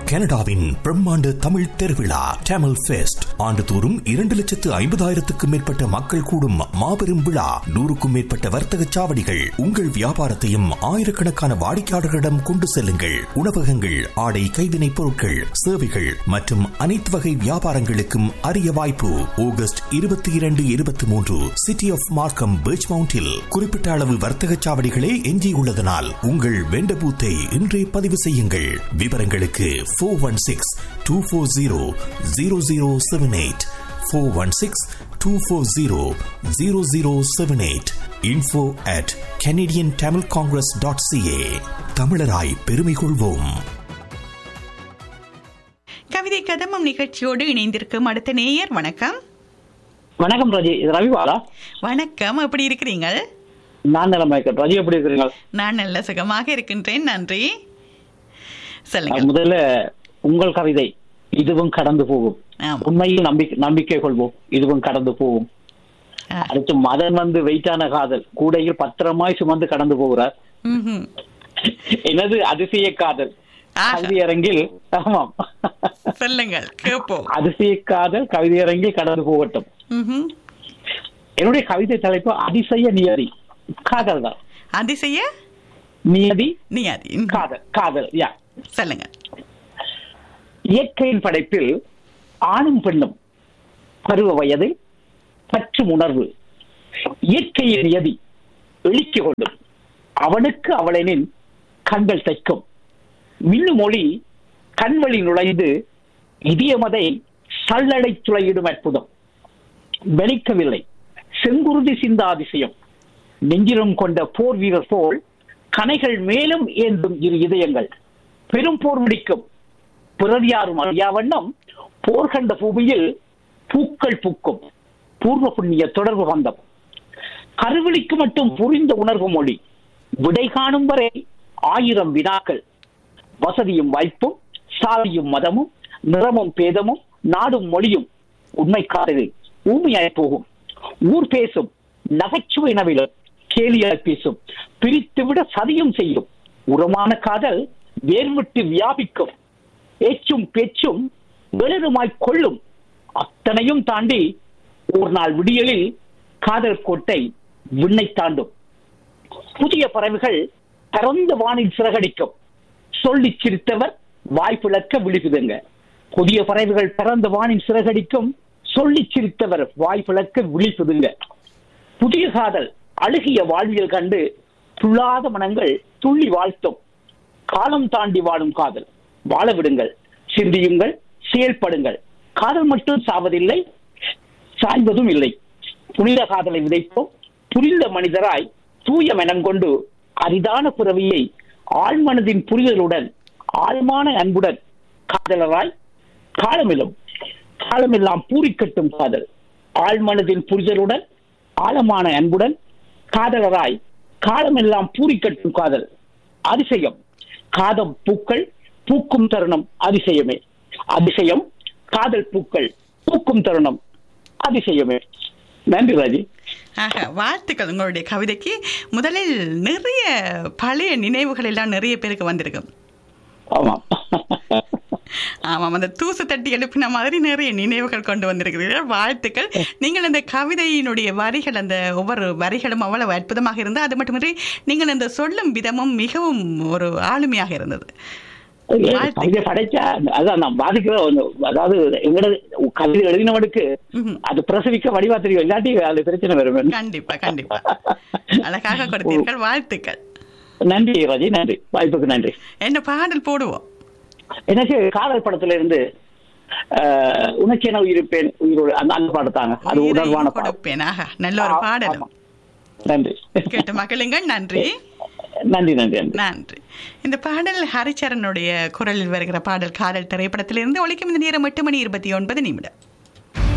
கனடாவின் பிரம்மாண்ட தமிழ் திருவிழா டேமல் ஃபெஸ்ட் ஆண்டுதோறும் இரண்டு லட்சத்து ஐம்பதாயிரத்துக்கும் மேற்பட்ட மக்கள் கூடும் மாபெரும் விழா நூறுக்கும் மேற்பட்ட வர்த்தக சாவடிகள் உங்கள் வியாபாரத்தையும் ஆயிரக்கணக்கான வாடிக்கையாளர்களிடம் கொண்டு செல்லுங்கள் உணவகங்கள் ஆடை கைவினைப் பொருட்கள் சேவைகள் மற்றும் அனைத்து வகை வியாபாரங்களுக்கும் அரிய வாய்ப்பு ஆகஸ்ட் இருபத்தி இரண்டு இருபத்தி மூன்று சிட்டி ஆஃப் மார்க்கம் பீச் மவுண்டில் குறிப்பிட்ட அளவு வர்த்தக சாவடிகளே எஞ்சியுள்ளதனால் உங்கள் வெண்ட பூத்தை இன்றே பதிவு செய்யுங்கள் விவரங்களுக்கு four one six two four zero zero zero seven eight four one six two four zero zero zero seven eight info at Canadian Tamil Congress dot CA தமிழராய் பெருமை கொள்வோம் கவிதை கதமம் நிகழ்ச்சியோடு இணைந்திருக்கும் அடுத்த நேயர் வணக்கம் வணக்கம் ரஜி இது ரவிவாலா வணக்கம் எப்படி இருக்கிறீங்க நான் நிலைமை இருக்கேன் ரஜி எப்படி இருக்கிறீங்க நான் நல்ல சுகமாக இருக்கின்றேன் நன்றி சொல்லுங்க அஹ் முதல்ல உங்கள் கவிதை இதுவும் கடந்து போகும் ஆமா. உண்மையில் நம்பிக்கை நம்பிக்கை கொள்வோம் இதுவும் கடந்து போகும் ஆ. அடுத்து மதன் வந்து வெயிட்டான காதல் கூடையில் பத்திரமாய் சுமந்து கடந்து போகிறார் ம்ஹும். எனது அதிசய காதல் ஆஹா. கவிதையரங்கில் ஆமாம் சொல்லுங்கள் கேட்போம் அதிசய காதல் கவிதையரங்கில் கடந்து போகட்டும் ம்ஹும். என்னுடைய கவிதை தலைப்பு அதிசய நியதி காதல் தான் அதிசய நியதி நியாதி ம். காதல் காதல் யா சொல்லுங்க இயற்கையின் படைப்பில் ஆணும் பெண்ணும் பருவ வயது பற்றும் உணர்வு இயற்கையின் நியதி எழுச்சி கொள்ளும் அவனுக்கு அவளெனின் கண்கள் தைக்கும் மின்னு மொழி கண்வழி நுழைந்து இதயமதை சல்லடை துளையிடும் அற்புதம் வெளிக்கவில்லை செங்குருதி சிந்த அதிசயம் நெஞ்சிலும் கொண்ட போர் வீரர் போல் கனைகள் மேலும் ஏந்தும் இரு இதயங்கள் பெரும் போர் முடிக்கும் பிறர் யாரும் அறியா வண்ணம் போர் கண்ட பூமியில் பூக்கள் பூக்கும் பூர்வ புண்ணிய தொடர்பு வந்தம் கருவிழிக்கு மட்டும் புரிந்த உணர்வு மொழி விடை காணும் வரை ஆயிரம் வினாக்கள் வசதியும் வாய்ப்பும் சாதியும் மதமும் நிறமும் பேதமும் நாடும் மொழியும் உண்மை காதலில் ஊமையாய் போகும் ஊர் பேசும் நகைச்சுவை நவிலும் கேலியாய் பேசும் பிரித்துவிட சதியும் செய்யும் உரமான காதல் வேர்விட்டு வியாபிக்கும் ஏச்சும் பேச்சும் வெளிருமாய் கொள்ளும் அத்தனையும் தாண்டி ஒரு நாள் விடியலில் காதல் கோட்டை விண்ணை தாண்டும் புதிய பறவைகள் பரந்த வானில் சிறகடிக்கும் சொல்லி சிரித்தவர் வாய்ப்பிழக்க விழிப்புதுங்க புதிய பறவைகள் பரந்த வானில் சிறகடிக்கும் சொல்லி சிரித்தவர் வாய்ப்பிழக்க விழிப்புதுங்க புதிய காதல் அழுகிய வாழ்வியல் கண்டு துள்ளாத மனங்கள் துள்ளி வாழ்த்தும் காலம் தாண்டி வாழும் காதல் வாழ விடுங்கள் சிந்தியுங்கள் செயல்படுங்கள் காதல் மட்டும் சாவதில்லை சாய்வதும் இல்லை புனித காதலை விதைப்போம் புரிந்த மனிதராய் தூய மனம் கொண்டு அரிதான புறவியை ஆழ்மனதின் புரிதலுடன் ஆழ்மான அன்புடன் காதலராய் காலமிலும் காலமெல்லாம் பூரிக்கட்டும் காதல் ஆழ்மனதின் புரிதலுடன் ஆழமான அன்புடன் காதலராய் காலமெல்லாம் பூரிக்கட்டும் காதல் அதிசயம் காதம் பூக்கள் பூக்கும் தருணம் அதிசயமே அதிசயம் காதல் பூக்கள் பூக்கும் தருணம் அதிசயமே நன்றி ராஜி ஆக வாழ்த்துக்கள் உங்களுடைய கவிதைக்கு முதலில் நிறைய பழைய நினைவுகள் எல்லாம் நிறைய பேருக்கு வந்திருக்கும் ஆமாம் ஆமாம் அந்த தூசு தட்டி எழுப்பின மாதிரி நிறைய நினைவுகள் கொண்டு வந்திருக்கிறீர்கள் வாழ்த்துக்கள் நீங்கள் அந்த கவிதையினுடைய வரிகள் அந்த ஒவ்வொரு வரிகளும் அவ்வளவு அற்புதமாக இருந்தது அது மட்டுமின்றி நீங்கள் அந்த சொல்லும் விதமும் மிகவும் ஒரு ஆளுமையாக இருந்தது வாழ்த்துக்கள். கவிதை படைச்சா அதான் நான் பாதிக்கிற ஒண்ணு அதாவது எங்கட கவிதை எழுதினவனுக்கு ம்ஹும். அது பிரசவிக்க வடிவா தெரியும் இல்லாட்டி அது பிரச்சனை வரும் கண்டிப்பா கண்டிப்பா அழகாக கொடுத்தீர்கள் வாழ்த்துக்கள் நன்றி ராஜி நன்றி வாய்ப்புக்கு நன்றி என்ன பாடல் போடுவோம் எனக்கு காதல் படத்துல இருந்து ஆஹ், உனக்கென உயிர்ப்பேன் உயிரோடு அந்த அந்த பாடத்தாங்க அது உயிரை உணர்வான பாடம் கொடுப்பேன் ஆஹா நல்ல ஒரு பாடலும் ஆமா. நன்றி கேட்டு மகிழுங்கள் நன்றி நன்றி நன்றி நன்றி நன்றி இந்த பாடல் ஹரிச்சரனுடைய குரலில் வருகிற பாடல் காதல் திரைப்படத்திலிருந்து ஒழிக்கும் இந்த நேரம் எட்டு மணி இருபத்தி ஒன்பது நிமிடம்